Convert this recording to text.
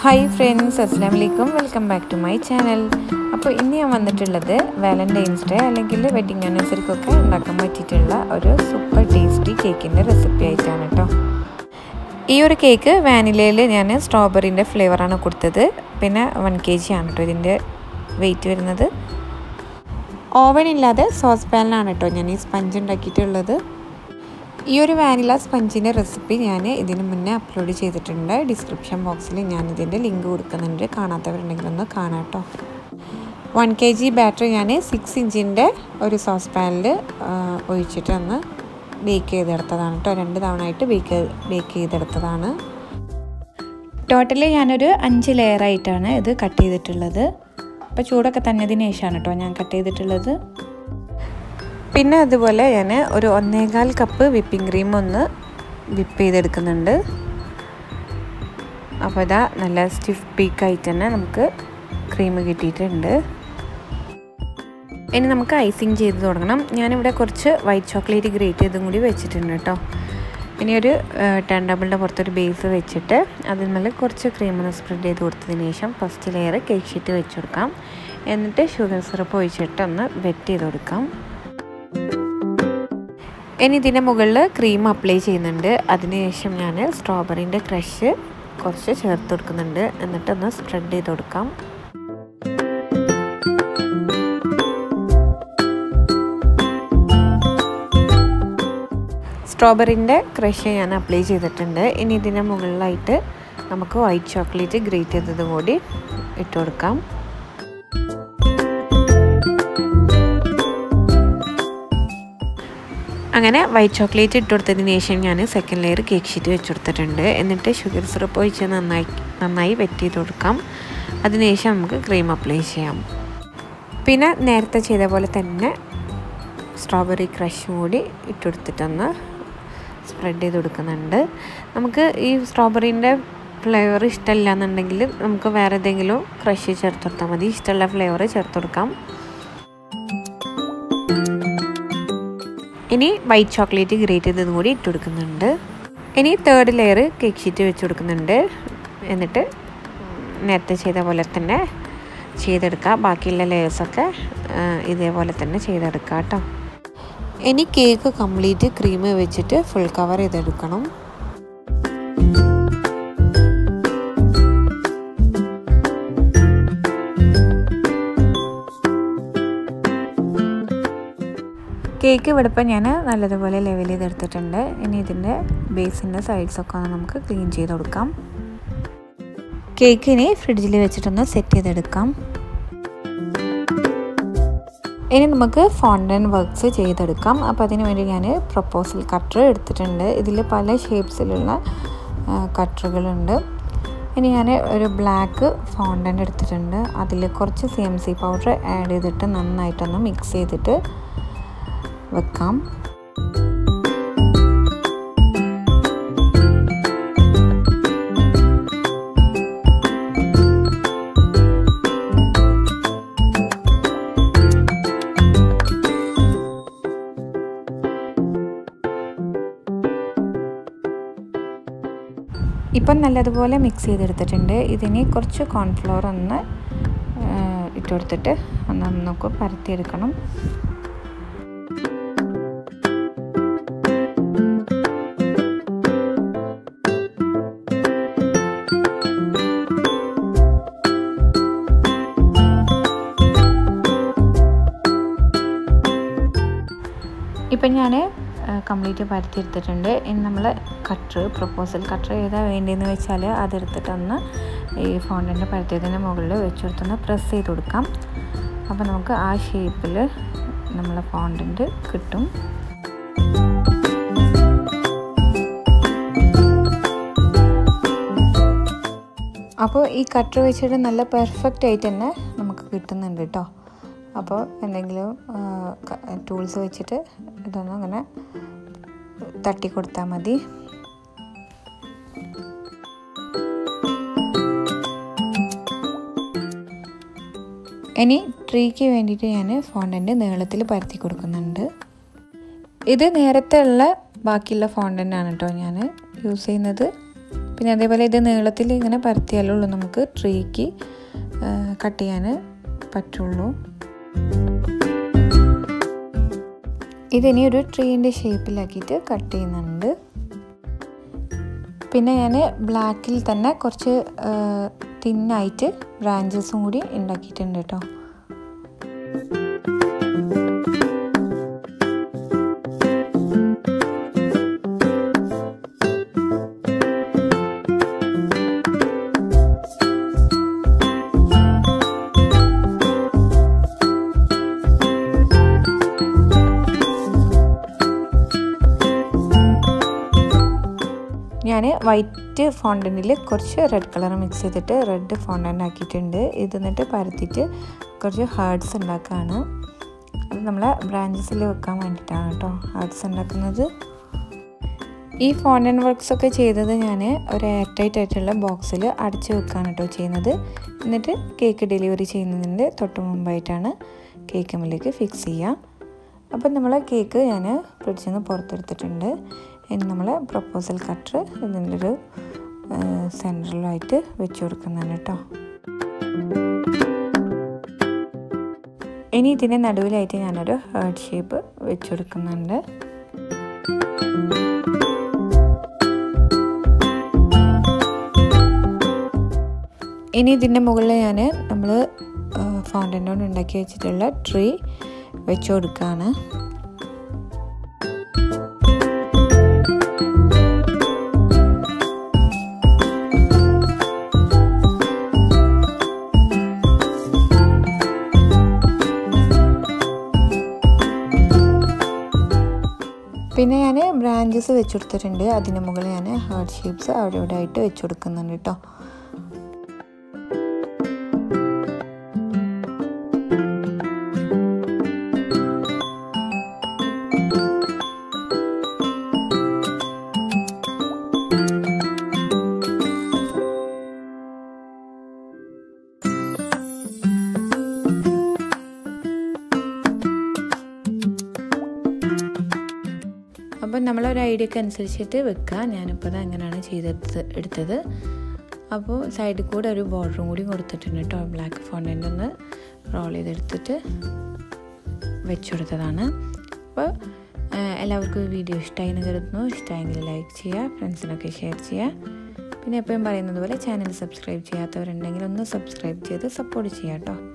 hi friends അസ്സാം വലൈക്കും welcome back to my channel അപ്പോൾ ഇന്ന് ഞാൻ വന്നിട്ടുള്ളത് വാലൻറ്റൈൻസ് ഡേ അല്ലെങ്കിൽ വെഡിങ് ആനിവേഴ്സറിക്കൊക്കെ ഉണ്ടാക്കാൻ പറ്റിയിട്ടുള്ള ഒരു സൂപ്പർ ടേസ്റ്റി കേക്കിൻ്റെ റെസിപ്പി ആയിട്ടാണ് കേട്ടോ ഈ ഒരു കേക്ക് വാനിലയിൽ ഞാൻ സ്ട്രോബെറിൻ്റെ ഫ്ലേവറാണ് കൊടുത്തത് പിന്നെ വൺ കെ ജി ആണ് കേട്ടോ ഇതിൻ്റെ വെയിറ്റ് വരുന്നത് ഓവൻ ഇല്ലാതെ സോസ് പാനിലാണ് കേട്ടോ ഞാൻ ഈ സ്പഞ്ച് ഉണ്ടാക്കിയിട്ടുള്ളത് ഈ ഒരു വാനില സ്പഞ്ചിൻ്റെ റെസിപ്പി ഞാൻ ഇതിന് മുന്നേ അപ്ലോഡ് ചെയ്തിട്ടുണ്ട് ഡിസ്ക്രിപ്ഷൻ ബോക്സിൽ ഞാൻ ഇതിൻ്റെ ലിങ്ക് കൊടുക്കുന്നുണ്ട് കാണാത്തവരുണ്ടെങ്കിൽ ഒന്ന് കാണാം കേട്ടോ വൺ കെ ജി ബാറ്റർ ഞാൻ സിക്സ് ഇഞ്ചിൻ്റെ ഒരു സോസ് പാനിൽ ഒഴിച്ചിട്ട് ഒന്ന് ബേക്ക് ചെയ്തെടുത്തതാണ് കേട്ടോ രണ്ട് തവണ ആയിട്ട് ബേക്ക് ബേക്ക് ചെയ്തെടുത്തതാണ് ടോട്ടലി ഞാനൊരു അഞ്ച് ലെയറായിട്ടാണ് ഇത് കട്ട് ചെയ്തിട്ടുള്ളത് അപ്പോൾ ചൂടൊക്കെ തന്നതിന് ശേഷമാണ് കേട്ടോ ഞാൻ കട്ട് ചെയ്തിട്ടുള്ളത് പിന്നെ അതുപോലെ ഞാൻ ഒരു ഒന്നേകാൽ കപ്പ് വിപ്പിംഗ് ക്രീം ഒന്ന് വിപ്പ് ചെയ്തെടുക്കുന്നുണ്ട് അപ്പോൾ ഇതാ നല്ല സ്റ്റിഫ് പീക്കായിട്ട് തന്നെ നമുക്ക് ക്രീം കിട്ടിയിട്ടുണ്ട് ഇനി നമുക്ക് ഐസിങ് ചെയ്ത് തുടങ്ങണം ഞാനിവിടെ കുറച്ച് വൈറ്റ് ചോക്ലേറ്റ് ഗ്രേറ്റ് ചെയ്തും കൂടി വെച്ചിട്ടുണ്ട് കേട്ടോ ഇനി ഒരു ടെൻ ഡബിളിൻ്റെ പുറത്തൊരു ബേസ് വെച്ചിട്ട് അതിൽ മേലെ കുറച്ച് ക്രീം ഒന്ന് സ്പ്രെഡ് ചെയ്ത് കൊടുത്തതിന് ശേഷം ഫസ്റ്റ് ലെയർ കേക്ക് ഷീറ്റ് വെച്ച് കൊടുക്കാം എന്നിട്ട് ഷുഗർ സിറപ്പ് ഒഴിച്ചിട്ട് ഒന്ന് വെറ്റ് ചെയ്ത് കൊടുക്കാം ഇനി ഇതിൻ്റെ മുകളിൽ ക്രീം അപ്ലൈ ചെയ്യുന്നുണ്ട് അതിനുശേഷം ഞാൻ സ്ട്രോബെറിൻ്റെ ക്രഷ് കുറച്ച് ചേർത്ത് കൊടുക്കുന്നുണ്ട് എന്നിട്ടൊന്ന് സ്പ്രെഡ് ചെയ്ത് കൊടുക്കാം സ്ട്രോബെറിൻ്റെ ക്രഷ് ഞാൻ അപ്ലൈ ചെയ്തിട്ടുണ്ട് ഇനി ഇതിൻ്റെ മുകളിലായിട്ട് നമുക്ക് വൈറ്റ് ചോക്ലേറ്റ് ഗ്രേറ്റ് ചെയ്തതും കൂടി ഇട്ട് കൊടുക്കാം അങ്ങനെ വൈറ്റ് ചോക്ലേറ്റ് ഇട്ട് കൊടുത്തതിന് ശേഷം ഞാൻ സെക്കൻഡ് ലെയർ കേക്ക് ഷീറ്റ് വെച്ച് കൊടുത്തിട്ടുണ്ട് എന്നിട്ട് ഷുഗർ സിറപ്പ് ഒഴിച്ച് നന്നായി നന്നായി വെറ്റ് ചെയ്ത് കൊടുക്കാം അതിനുശേഷം നമുക്ക് ക്രീം അപ്ലൈ ചെയ്യാം പിന്നെ നേരത്തെ ചെയ്ത പോലെ തന്നെ സ്ട്രോബെറി ക്രഷും കൂടി ഇട്ടുകൊടുത്തിട്ടൊന്ന് സ്പ്രെഡ് ചെയ്ത് കൊടുക്കുന്നുണ്ട് നമുക്ക് ഈ സ്ട്രോബെറീൻ്റെ ഫ്ലേവർ ഇഷ്ടമില്ല എന്നുണ്ടെങ്കിൽ നമുക്ക് വേറെ ഏതെങ്കിലും ക്രഷ് ചേർത്ത് കൊടുത്താൽ മതി ഇഷ്ടമുള്ള ഫ്ലേവർ ചേർത്ത് കൊടുക്കാം ഇനി വൈറ്റ് ചോക്ലേറ്റ് ഗ്രേറ്റ് ചെയ്തതും കൂടി ഇട്ട് കൊടുക്കുന്നുണ്ട് ഇനി തേർഡ് ലെയർ കേക്ക് ഷീറ്റ് വെച്ച് കൊടുക്കുന്നുണ്ട് എന്നിട്ട് നേരത്തെ ചെയ്ത പോലെ തന്നെ ചെയ്തെടുക്കുക ബാക്കിയുള്ള ലെയേഴ്സൊക്കെ ഇതേപോലെ തന്നെ ചെയ്തെടുക്കുക കേട്ടോ ഇനി കേക്ക് കംപ്ലീറ്റ് ക്രീം വെച്ചിട്ട് ഫുൾ കവർ ചെയ്തെടുക്കണം കേക്ക് ഇവിടെ ഇപ്പം ഞാൻ നല്ലതുപോലെ ലെവൽ ചെയ്തെടുത്തിട്ടുണ്ട് ഇനി ഇതിൻ്റെ ബേസിൻ്റെ സൈഡ്സൊക്കെ ഒന്ന് നമുക്ക് ക്ലീൻ ചെയ്ത് കൊടുക്കാം കേക്ക് ഇനി ഫ്രിഡ്ജിൽ വെച്ചിട്ടൊന്ന് സെറ്റ് ചെയ്തെടുക്കാം ഇനി നമുക്ക് ഫോണ്ടൻ വർക്ക്സ് ചെയ്തെടുക്കാം അപ്പോൾ അതിന് വേണ്ടി ഞാൻ പ്രൊപ്പോസൽ കട്ടർ എടുത്തിട്ടുണ്ട് ഇതിൽ പല ഷേപ്സിലുള്ള കട്ടറുകളുണ്ട് ഇനി ഞാൻ ഒരു ബ്ലാക്ക് ഫോണ്ടൻ എടുത്തിട്ടുണ്ട് അതിൽ കുറച്ച് C M C powder add ചെയ്തിട്ട് നന്നായിട്ടൊന്ന് മിക്സ് ചെയ്തിട്ട് വെക്കാം ഇപ്പം നല്ലതുപോലെ മിക്സ് ചെയ്തെടുത്തിട്ടുണ്ട് ഇതിന് കുറച്ച് കോൺഫ്ലോർ ഒന്ന് ഇട്ട് കൊടുത്തിട്ട് ഒന്ന് നമുക്ക് പരത്തിയെടുക്കണം ഇപ്പം ഞാൻ കംപ്ലീറ്റ് പരത്തിയെടുത്തിട്ടുണ്ട് ഇനി നമ്മൾ കട്ടർ പ്രപ്പോസൽ കട്ടർ ഏതാ വേണ്ടതെന്ന് വെച്ചാൽ അതെടുത്തിട്ടൊന്ന് ഈ ഫോണ്ടിൻ്റെ പരത്തിയതിൻ്റെ മുകളിൽ വെച്ചെടുത്തൊന്ന് പ്രസ് ചെയ്ത് കൊടുക്കാം അപ്പോൾ നമുക്ക് ആ ഷേപ്പിൽ നമ്മളെ ഫോണ്ടിൻ്റെ കിട്ടും അപ്പോൾ ഈ കട്ടർ വെച്ചിട്ട് നല്ല പെർഫെക്റ്റ് ആയിട്ട് തന്നെ നമുക്ക് കിട്ടുന്നുണ്ട് കേട്ടോ അപ്പോൾ എന്തെങ്കിലും ടൂൾസ് വെച്ചിട്ട് ഇതൊന്നും അങ്ങനെ തട്ടി കൊടുത്താൽ മതി ഇനി ട്രീക്ക് വേണ്ടിയിട്ട് ഞാൻ ഫോണ്ടൻ്റ് നീളത്തിൽ പരത്തി കൊടുക്കുന്നുണ്ട് ഇത് നേരത്തെ ഉള്ള ബാക്കിയുള്ള ഫോണ്ടൻ്റ് ആണ് കേട്ടോ ഞാൻ യൂസ് ചെയ്യുന്നത് പിന്നെ അതേപോലെ ഇത് നീളത്തിൽ ഇങ്ങനെ പരത്തിയാലുള്ളൂ നമുക്ക് ട്രീക്ക് കട്ട് ചെയ്യാൻ പറ്റുള്ളൂ ഇതിനി ഒരു ട്രീൻ്റെ ഷേപ്പിലാക്കിയിട്ട് കട്ട് ചെയ്യുന്നുണ്ട് പിന്നെ ഞാൻ ബ്ലാക്കിൽ തന്നെ കുറച്ച് തിന്നായിട്ട് ബ്രാഞ്ചസും കൂടി ഉണ്ടാക്കിയിട്ടുണ്ട് കേട്ടോ ഞാൻ വൈറ്റ് ഫോണ്ടൻറ്റിൽ കുറച്ച് റെഡ് കളർ മിക്സ് ചെയ്തിട്ട് റെഡ് ഫോണ്ടൻ്റ് ആക്കിയിട്ടുണ്ട് ഇത് എന്നിട്ട് പരത്തിയിട്ട് കുറച്ച് ഹേർട്സ് ഉണ്ടാക്കുകയാണ് അത് നമ്മളെ ബ്രാഞ്ചസിൽ വെക്കാൻ വേണ്ടിയിട്ടാണ് കേട്ടോ ഹേർട്സ് ഉണ്ടാക്കുന്നത് ഈ ഫോണ്ടൻ വർക്ക്സ് ഒക്കെ ചെയ്തത് ഞാൻ ഒരു എയർ ടൈറ്റ് ആയിട്ടുള്ള ബോക്സിൽ അടച്ച് വെക്കാണ് കേട്ടോ ചെയ്യുന്നത് എന്നിട്ട് കേക്ക് ഡെലിവറി ചെയ്യുന്നതിൻ്റെ തൊട്ട് മുമ്പായിട്ടാണ് കേക്ക് നമ്മളിലേക്ക് ഫിക്സ് ചെയ്യുക അപ്പം നമ്മൾ കേക്ക് ഞാൻ ഫ്രിഡ്ജിൽ നിന്ന് പുറത്തെടുത്തിട്ടുണ്ട് ഇനി നമ്മൾ പ്രപ്പോസൽ കട്ടർ ഇതിൻ്റെ ഒരു സെൻറ്ററിലായിട്ട് വെച്ച് കൊടുക്കുന്നതാണ് കേട്ടോ ഇനി ഇതിൻ്റെ നടുവിലായിട്ട് ഞാനൊരു ഹേർട്ട് ഷേപ്പ് വെച്ച് കൊടുക്കുന്നുണ്ട് ഇനി ഇതിൻ്റെ മുകളിൽ ഞാൻ നമ്മൾ ഫൗണ്ടൻ കൊണ്ട് ഉണ്ടാക്കി വെച്ചിട്ടുള്ള ട്രീ വെച്ച് കൊടുക്കുകയാണ് പിന്നെ ഞാൻ ബ്രാഞ്ചസ് വെച്ച് കൊടുത്തിട്ടുണ്ട് അതിന് മുകളിൽ ഞാൻ ഹാർട്ട് ഷേപ്സ് അവിടെ ഇവിടെ ആയിട്ട് വെച്ച് കൊടുക്കുന്നുണ്ട് കേട്ടോ അപ്പം നമ്മളൊരു ഐഡിയക്ക് അനുസരിച്ചിട്ട് വെക്കുക ഞാനിപ്പോൾ അത് അങ്ങനെയാണ് ചെയ്തെടുത്ത് എടുത്തത് അപ്പോൾ സൈഡിൽ കൂടെ ഒരു ബോർഡറും കൂടി കൊടുത്തിട്ടുണ്ട് കേട്ടോ ബ്ലാക്ക് ഫോണ്ടൻ്റ് ഒന്ന് റോൾ ചെയ്തെടുത്തിട്ട് വെച്ചു കൊടുത്തതാണ് അപ്പോൾ എല്ലാവർക്കും വീഡിയോ ഇഷ്ടമായി എന്ന് കരുതുന്നു ഇഷ്ടമായെങ്കിൽ ലൈക്ക് ചെയ്യുക ഫ്രണ്ട്സിനൊക്കെ ഷെയർ ചെയ്യുക പിന്നെ എപ്പോഴും പറയുന്നത് പോലെ ചാനൽ സബ്സ്ക്രൈബ് ചെയ്യാത്തവരുണ്ടെങ്കിൽ ഒന്ന് സബ്സ്ക്രൈബ് ചെയ്ത് സപ്പോർട്ട് ചെയ്യാം കേട്ടോ